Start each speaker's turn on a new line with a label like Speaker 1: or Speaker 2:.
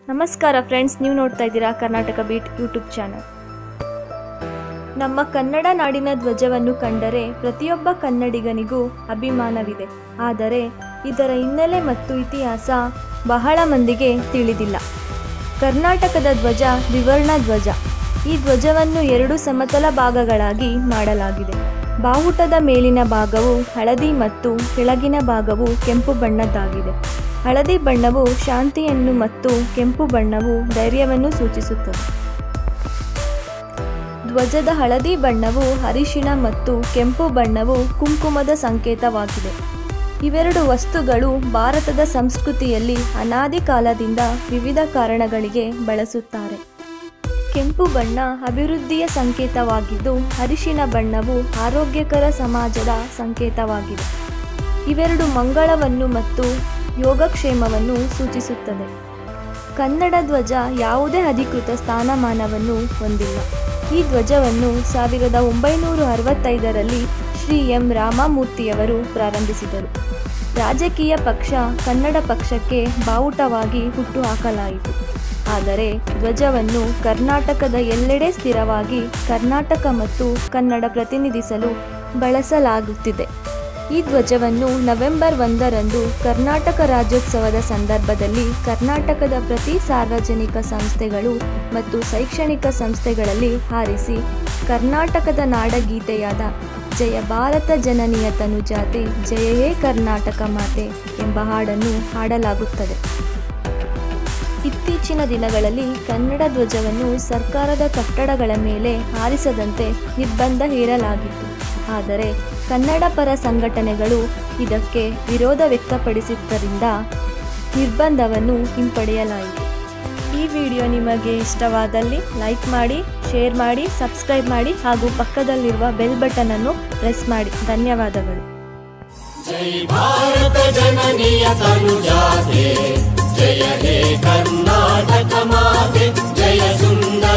Speaker 1: ನಮಸ್ಕಾರ ಫ್ರೆಂಡ್ಸ್ ನೀವು ನೋಡ್ತಾ ಇದ್ದೀರಾ ಕರ್ನಾಟಕ ಬೀಟ್ ಯೂಟ್ಯೂಬ್ ಚಾನಲ್ ನಮ್ಮ ಕನ್ನಡ ನಾಡಿನ ಧ್ವಜವನ್ನು ಕಂಡರೆ ಪ್ರತಿಯೊಬ್ಬ ಕನ್ನಡಿಗನಿಗೂ ಅಭಿಮಾನವಿದೆ ಆದರೆ ಇದರ ಹಿನ್ನೆಲೆ ಮತ್ತು ಇತಿಹಾಸ ಬಹಳ ಮಂದಿಗೆ ತಿಳಿದಿಲ್ಲ ಕರ್ನಾಟಕದ ಧ್ವಜ ತ್ರಿವರ್ಣ ಧ್ವಜ ಈ ಧ್ವಜವನ್ನು ಎರಡು ಸಮತಲ ಭಾಗಗಳಾಗಿ ಮಾಡಲಾಗಿದೆ ಬಾವುಟದ ಮೇಲಿನ ಭಾಗವು ಹಳದಿ ಮತ್ತು ಕೆಳಗಿನ ಭಾಗವು ಕೆಂಪು ಬಣ್ಣದ್ದಾಗಿದೆ ಹಳದಿ ಬಣ್ಣವು ಶಾಂತಿಯನ್ನು ಮತ್ತು ಕೆಂಪು ಬಣ್ಣವು ಧೈರ್ಯವನ್ನು ಸೂಚಿಸುತ್ತದೆ ಧ್ವಜದ ಹಳದಿ ಬಣ್ಣವು ಅರಿಶಿಣ ಮತ್ತು ಕೆಂಪು ಬಣ್ಣವು ಕುಂಕುಮದ ಸಂಕೇತವಾಗಿದೆ ಇವೆರಡು ವಸ್ತುಗಳು ಭಾರತದ ಸಂಸ್ಕೃತಿಯಲ್ಲಿ ಅನಾದಿ ಕಾಲದಿಂದ ವಿವಿಧ ಕಾರಣಗಳಿಗೆ ಬಳಸುತ್ತಾರೆ ಕೆಂಪು ಬಣ್ಣ ಅಭಿವೃದ್ಧಿಯ ಸಂಕೇತವಾಗಿದ್ದು ಅರಿಶಿಣ ಬಣ್ಣವು ಆರೋಗ್ಯಕರ ಸಮಾಜದ ಸಂಕೇತವಾಗಿದೆ ಇವೆರಡು ಮಂಗಳವನ್ನು ಮತ್ತು ಯೋಗಕ್ಷೇಮವನ್ನು ಸೂಚಿಸುತ್ತದೆ ಕನ್ನಡ ಧ್ವಜ ಯಾವುದೇ ಅಧಿಕೃತ ಸ್ಥಾನಮಾನವನ್ನು ಹೊಂದಿಲ್ಲ ಈ ಧ್ವಜವನ್ನು ಸಾವಿರದ ಒಂಬೈನೂರ ಅರವತ್ತೈದರಲ್ಲಿ ಶ್ರೀ ಎಂ ರಾಮಮೂರ್ತಿಯವರು ಪ್ರಾರಂಭಿಸಿದರು ರಾಜಕೀಯ ಪಕ್ಷ ಕನ್ನಡ ಪಕ್ಷಕ್ಕೆ ಬಾವುಟವಾಗಿ ಹುಟ್ಟುಹಾಕಲಾಯಿತು ಆದರೆ ಧ್ವಜವನ್ನು ಕರ್ನಾಟಕದ ಎಲ್ಲೆಡೆ ಸ್ಥಿರವಾಗಿ ಕರ್ನಾಟಕ ಮತ್ತು ಕನ್ನಡ ಪ್ರತಿನಿಧಿಸಲು ಬಳಸಲಾಗುತ್ತಿದೆ ಈ ಧ್ವಜವನ್ನು ನವೆಂಬರ್ ಒಂದರಂದು ಕರ್ನಾಟಕ ರಾಜ್ಯೋತ್ಸವದ ಸಂದರ್ಭದಲ್ಲಿ ಕರ್ನಾಟಕದ ಪ್ರತಿ ಸಾರ್ವಜನಿಕ ಸಂಸ್ಥೆಗಳು ಮತ್ತು ಶೈಕ್ಷಣಿಕ ಸಂಸ್ಥೆಗಳಲ್ಲಿ ಹಾರಿಸಿ ಕರ್ನಾಟಕದ ನಾಡಗೀತೆಯಾದ ಜಯ ಭಾರತ ಜನನಿಯ ತನುಜಾತೆ ಜಯಯೇ ಕರ್ನಾಟಕ ಮಾತೆ ಎಂಬ ಹಾಡನ್ನು ಹಾಡಲಾಗುತ್ತದೆ ಇತ್ತೀಚಿನ ದಿನಗಳಲ್ಲಿ ಕನ್ನಡ ಧ್ವಜವನ್ನು ಸರ್ಕಾರದ ಕಟ್ಟಡಗಳ ಮೇಲೆ ಹಾರಿಸದಂತೆ ನಿರ್ಬಂಧ ಹೇರಲಾಗಿತ್ತು ಆದರೆ ಕನ್ನಡ ಪರ ಸಂಘಟನೆಗಳು ಇದಕ್ಕೆ ವಿರೋಧ ವ್ಯಕ್ತಪಡಿಸಿದ್ದರಿಂದ ನಿರ್ಬಂಧವನ್ನು ಹಿಂಪಡೆಯಲಾಯಿತು ಈ ವಿಡಿಯೋ ನಿಮಗೆ ಇಷ್ಟವಾದಲ್ಲಿ ಲೈಕ್ ಮಾಡಿ ಶೇರ್ ಮಾಡಿ ಸಬ್ಸ್ಕ್ರೈಬ್ ಮಾಡಿ ಹಾಗೂ ಪಕ್ಕದಲ್ಲಿರುವ ಬೆಲ್ ಬಟನ್ ಅನ್ನು ಪ್ರೆಸ್ ಮಾಡಿ ಧನ್ಯವಾದಗಳು
Speaker 2: जय भारत जननीय तनुजाते जय हे कर्नाटक माते जय सुन्दर